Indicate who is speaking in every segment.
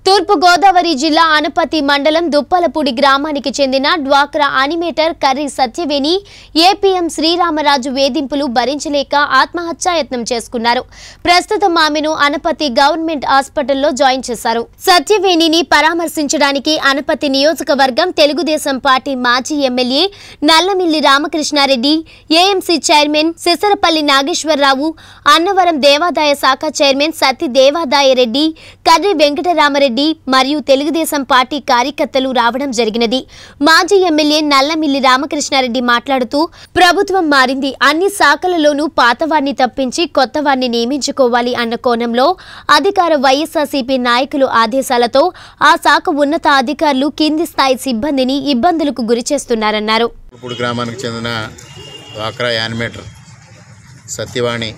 Speaker 1: తూర్పు గోదావరి జిల్లా అనపతి మండలం దుప్పలపూడి గ్రామానికి చెందిన డ్వాక్రా అనిమేటర్ కర్రీ సత్యవేణి ఏపీఎం శ్రీరామరాజు వేధింపులు భరించలేక ఆత్మహత్యాయత్నం చేసుకున్నారు ప్రస్తుతం ఆమెను అనపతి గవర్నమెంట్ హాస్పిటల్లో జాయిన్ చేశారు సత్యవేణిని పరామర్శించడానికి అనపతి నియోజకవర్గం తెలుగుదేశం పార్టీ మాజీ MLA Nallamilli Ramakrishnareddy AMC chairman Sisarapalli Nageswararao Annavaram దేవాదాయ శాఖ చైర్మన్ సత్తి దేవాదాయ రెడ్డి కర్రి వెంకటరామరెడ్డి మరియు తెలుగుదేశం పార్టీ కార్యకర్తలు రావడం జరిగినది మాజీ ఎమ్మెల్యే నల్లమిల్లి రామకృష్ణారెడ్డి మాట్లాడుతూ ప్రభుత్వం మారింది అన్ని శాఖలలోనూ పాతవారిని తప్పించి కొత్తవారిని నియమించుకోవాలి అన్న కోణంలో అధికార వైఎస్ఆర్సీపీ నాయకులు ఆదేశాలతో ఆ శాఖ ఉన్నత అధికారులు కింది స్థాయి సిబ్బందిని ఇబ్బందులకు గురిచేస్తున్నారన్నారు
Speaker 2: ఇప్పుడు గ్రామానికి చెందిన డ్వాక్రా యానిమేటర్ సత్యవాణి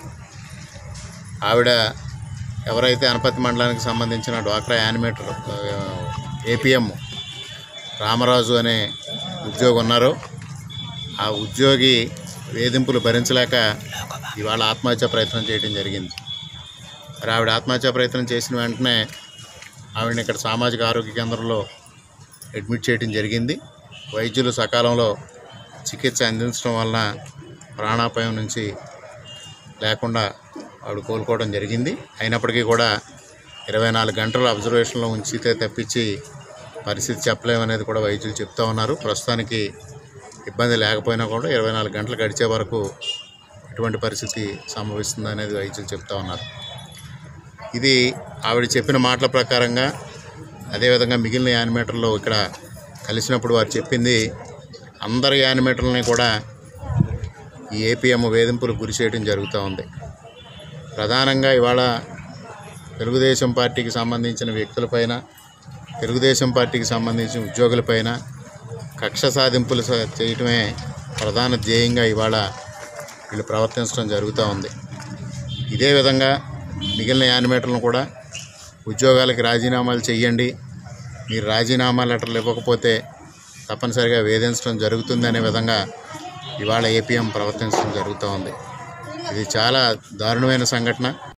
Speaker 2: ఆవిడ ఎవరైతే అనపతి మండలానికి సంబంధించిన డ్వాక్రా యానిమేటర్ ఏపీఎం రామరాజు అనే ఉద్యోగి ఉన్నారో ఆ ఉద్యోగి వేధింపులు భరించలేక ఇవాళ ఆత్మహత్య ప్రయత్నం చేయడం జరిగింది మరి ఆవిడ ఆత్మహత్య ప్రయత్నం చేసిన వెంటనే ఆవిడని ఇక్కడ సామాజిక ఆరోగ్య కేంద్రంలో అడ్మిట్ చేయడం జరిగింది వైద్యులు సకాలంలో చికిత్స అందించడం వలన ప్రాణాపాయం నుంచి లేకుండా ఆవిడ కోలుకోవడం జరిగింది అయినప్పటికీ కూడా ఇరవై నాలుగు గంటలు అబ్జర్వేషన్లో ఉంచితే తప్పించి పరిస్థితి చెప్పలేమనేది కూడా వైద్యులు చెప్తా ఉన్నారు ప్రస్తుతానికి ఇబ్బంది లేకపోయినా కూడా ఇరవై నాలుగు గంటలు గడిచే వరకు ఎటువంటి పరిస్థితి సంభవిస్తుంది అనేది వైద్యులు చెప్తా ఉన్నారు ఇది ఆవిడ చెప్పిన మాటల ప్రకారంగా అదేవిధంగా మిగిలిన యానిమేటర్లు ఇక్కడ కలిసినప్పుడు వారు చెప్పింది అందరి యానిమేటర్లని కూడా ఈ ఏపీఎం వేధింపులకు గురి చేయడం జరుగుతూ ఉంది ప్రధానంగా ఇవాళ తెలుగుదేశం పార్టీకి సంబంధించిన వ్యక్తులపైన తెలుగుదేశం పార్టీకి సంబంధించిన ఉద్యోగులపైన కక్ష సాధింపులు స- చేయటమే ప్రధాన ధ్యేయంగా ఇవాళ వీళ్ళు ప్రవర్తించడం జరుగుతూ ఉంది ఇదే విధంగా మిగిలిన యానిమేటర్లను కూడా ఉద్యోగాలకి రాజీనామాలు చేయండి మీరు రాజీనామా లెటర్లు ఇవ్వకపోతే తప్పనిసరిగా వేధించడం జరుగుతుంది అనే విధంగా ఇవాళ ఏపీఎం ప్రవర్తించడం జరుగుతూ ఉంది ఇది చాలా దారుణమైన సంఘటన